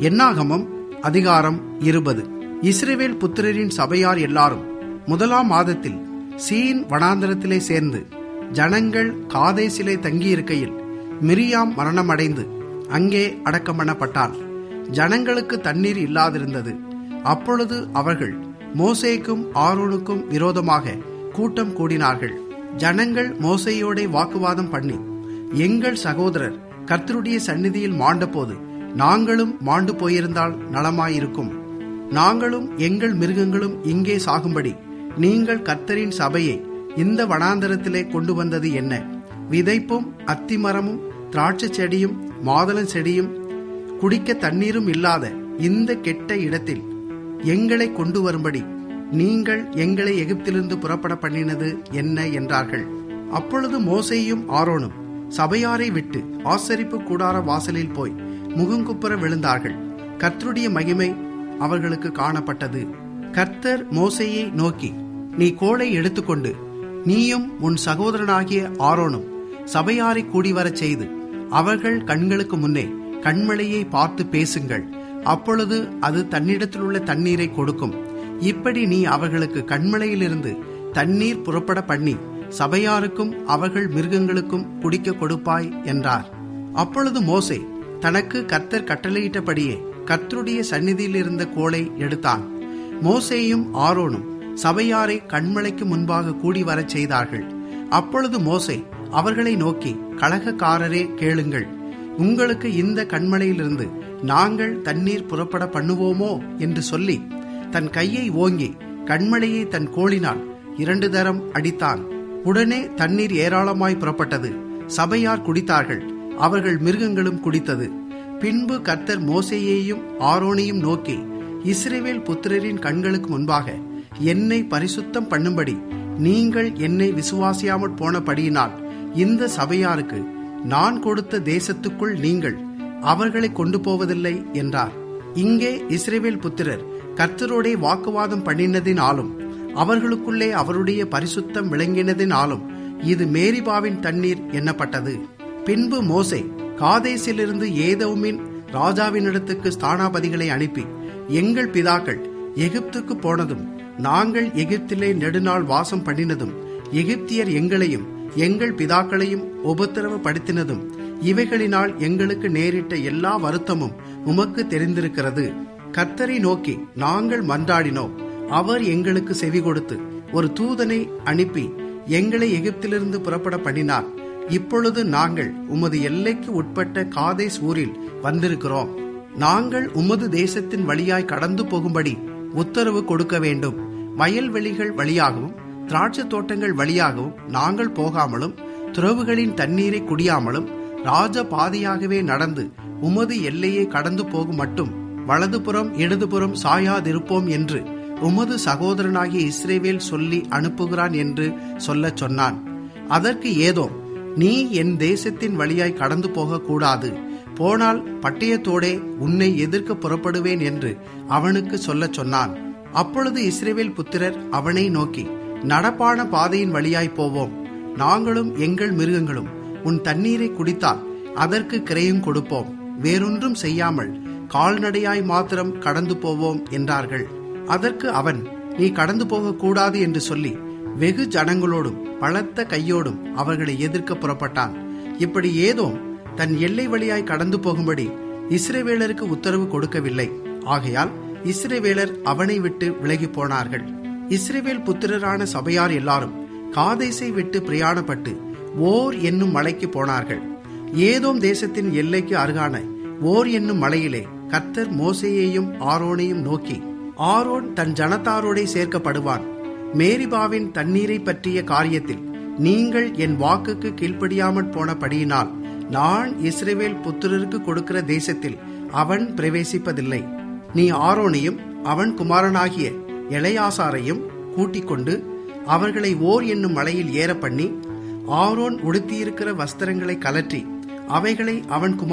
என்னாகமம் அதிகாரம் இருபது இஸ்ரேவேல் புத்திரரின் சபையார் எல்லாரும் முதலாம் மாதத்தில் சீன் வனாந்தரத்திலே சேர்ந்து ஜனங்கள் காதேசிலே தங்கியிருக்கையில் மிரியாம் மரணமடைந்து அங்கே அடக்கம் பண்ணப்பட்டாள் ஜனங்களுக்கு தண்ணீர் இல்லாதிருந்தது அப்பொழுது அவர்கள் மோசேக்கும் ஆரோனுக்கும் விரோதமாக கூட்டம் கூடினார்கள் ஜனங்கள் மோசையோடே வாக்குவாதம் பண்ணி எங்கள் சகோதரர் கர்த்தருடைய சந்நிதியில் மாண்டபோது நாங்களும் மாண்டு போயிருந்தால் நலமாயிருக்கும் நாங்களும் எங்கள் மிருகங்களும் இங்கே சாகும்படி நீங்கள் கர்த்தரின் சபையை இந்த வனாந்தரத்திலே கொண்டு வந்தது என்ன விதைப்பும் அத்திமரமும் திராட்சை செடியும் மாதுளம் செடியும் குடிக்க தண்ணீரும் இல்லாத இந்த கெட்ட இடத்தில் எங்களை கொண்டு வரும்படி நீங்கள் எங்களை எகிப்திலிருந்து புறப்பட பண்ணினது என்ன என்றார்கள் அப்பொழுது மோசேயும் ஆரோனும் சபையாரை விட்டு ஆசரிப்பு கூடார வாசலில் போய் முகங்குப்புற விழுந்தார்கள் கர்த்தருடைய மகிமை அவர்களுக்கு காணப்பட்டது கர்த்தர் மோசையை நோக்கி நீ கோலை எடுத்துக்கொண்டு நீயும் உன் சகோதரனாகிய ஆரோனும் சபையாரை கூடிவரச் செய்து அவர்கள் கண்களுக்கு முன்னே கண்மலையை பார்த்து பேசுங்கள் அப்பொழுது அது தன்னிடத்தில் உள்ள தண்ணீரை கொடுக்கும் இப்படி நீ அவர்களுக்கு கண்மலையிலிருந்து தண்ணீர் புறப்பட பண்ணி சபையாருக்கும் அவர்கள் மிருகங்களுக்கும் குடிக்க கொடுப்பாய் என்றார் அப்பொழுது மோசே தனக்கு கர்த்தர் கட்டளையிட்டபடியே கர்த்தருடைய சந்நிதியில் இருந்த கோலை எடுத்தான் மோசேயும் ஆரோனும் சபையாரை கண்மலைக்கு முன்பாக கூடி வரச் செய்தார்கள் அப்பொழுது மோசே அவர்களை நோக்கி கழகக்காரரே கேளுங்கள் உங்களுக்கு இந்த கண்மலையிலிருந்து நாங்கள் தண்ணீர் புறப்பட பண்ணுவோமோ என்று சொல்லி தன் கையை ஓங்கி கண்மலையை தன் கோளினால் இரண்டு தரம் அடித்தான் உடனே தண்ணீர் ஏராளமாய் புறப்பட்டது சபையார் குடித்தார்கள் அவர்கள் மிருகங்களும் குடித்தது பின்பு கர்த்தர் மோசையையும் ஆரோனையும் நோக்கி இஸ்ரேவேல் புத்திரரின் கண்களுக்கு முன்பாக என்னை பரிசுத்தம் பண்ணும்படி நீங்கள் என்னை விசுவாசியாமற் போனபடியினால் இந்த சபையாருக்கு நான் கொடுத்த தேசத்துக்குள் நீங்கள் அவர்களை கொண்டு போவதில்லை என்றார் இங்கே இஸ்ரேவேல் புத்திரர் கர்த்தரோடே வாக்குவாதம் பண்ணினதினாலும் அவர்களுக்குள்ளே அவருடைய பரிசுத்தம் விளங்கினதினாலும் இது மேரிபாவின் தண்ணீர் எண்ணப்பட்டது பின்பு மோசே காதேசிலிருந்து ஏதோமின் ராஜாவினிடத்துக்கு ஸ்தானாபதிகளை அனுப்பி எங்கள் பிதாக்கள் எகிப்துக்கு போனதும் நாங்கள் எகிப்திலே நெடுநாள் வாசம் பண்ணினதும் எகிப்தியர் எங்களையும் எங்கள் பிதாக்களையும் உபத்திரவப்படுத்தினதும் இவைகளினால் எங்களுக்கு நேரிட்ட எல்லா வருத்தமும் உமக்கு தெரிந்திருக்கிறது கர்த்தரை நோக்கி நாங்கள் மன்றாடினோம் அவர் எங்களுக்கு செவி கொடுத்து ஒரு தூதனை அனுப்பி எங்களை எகிப்திலிருந்து புறப்பட பண்ணினார் இப்பொழுது நாங்கள் உமது எல்லைக்கு உட்பட்ட காதேஸ் ஊரில் வந்திருக்கிறோம் நாங்கள் உமது தேசத்தின் வழியாய் கடந்து போகும்படி உத்தரவு கொடுக்க வேண்டும் வயல்வெளிகள் வழியாகவும் திராட்சை தோட்டங்கள் வழியாகவும் நாங்கள் போகாமலும் துறவுகளின் தண்ணீரை குடியாமலும் ராஜ பாதையாகவே நடந்து உமது எல்லையை கடந்து போகும் மட்டும் வலதுபுறம் இடதுபுறம் சாயாதிருப்போம் என்று உமது சகோதரனாகிய இஸ்ரேவேல் சொல்லி அனுப்புகிறான் என்று சொல்லச் சொன்னான் அதற்கு ஏதோ நீ என் தேசத்தின் வழியாய் கடந்து போக கூடாது போனால் பட்டயத்தோடே உன்னை எதிர்க்க புறப்படுவேன் என்று அவனுக்கு சொல்லச் சொன்னான் அப்பொழுது இஸ்ரேவேல் புத்திரர் அவனை நோக்கி நடப்பான பாதையின் வழியாய் போவோம் நாங்களும் எங்கள் மிருகங்களும் உன் தண்ணீரை குடித்தால் அதற்கு கிரையும் கொடுப்போம் வேறொன்றும் செய்யாமல் கால்நடையாய் மாத்திரம் கடந்து போவோம் என்றார்கள் அதற்கு அவன் நீ கடந்து போக கூடாது என்று சொல்லி வெகு ஜனங்களோடும் பலத்த கையோடும் அவர்களை எதிர்க்க புறப்பட்டான் இப்படி ஏதோ தன் எல்லை வழியாய் கடந்து போகும்படி இஸ்ரேவேலருக்கு உத்தரவு கொடுக்கவில்லை ஆகையால் இஸ்ரேவேலர் அவனை விட்டு விலகி போனார்கள் இஸ்ரேவேல் புத்திரரான சபையார் எல்லாரும் காதேசை விட்டு பிரயாணப்பட்டு ஓர் என்னும் மலைக்கு போனார்கள் ஏதோம் தேசத்தின் எல்லைக்கு அருகான ஓர் என்னும் மலையிலே கர்த்தர் மோசேயையும் ஆரோனையும் நோக்கி ஆரோன் தன் ஜனத்தாரோடே சேர்க்கப்படுவான் மேரிபாவின் தண்ணீரை பற்றிய காரியத்தில் நீங்கள் என் வாக்குக்கு கீழ்ப்படியாமற் போனபடியினால் நான் இஸ்ரேவேல் புத்திரருக்கு கொடுக்கிற தேசத்தில் அவன் பிரவேசிப்பதில்லை நீ ஆரோனையும் அவன் குமாரனாகிய இளையாசாரையும் கூட்டிக் கொண்டு அவர்களை ஓர் என்னும் மலையில் ஏற பண்ணி ஆரோன் உடுத்தியிருக்கிற வஸ்திரங்களை கலற்றி அவைகளை அவன் குமார்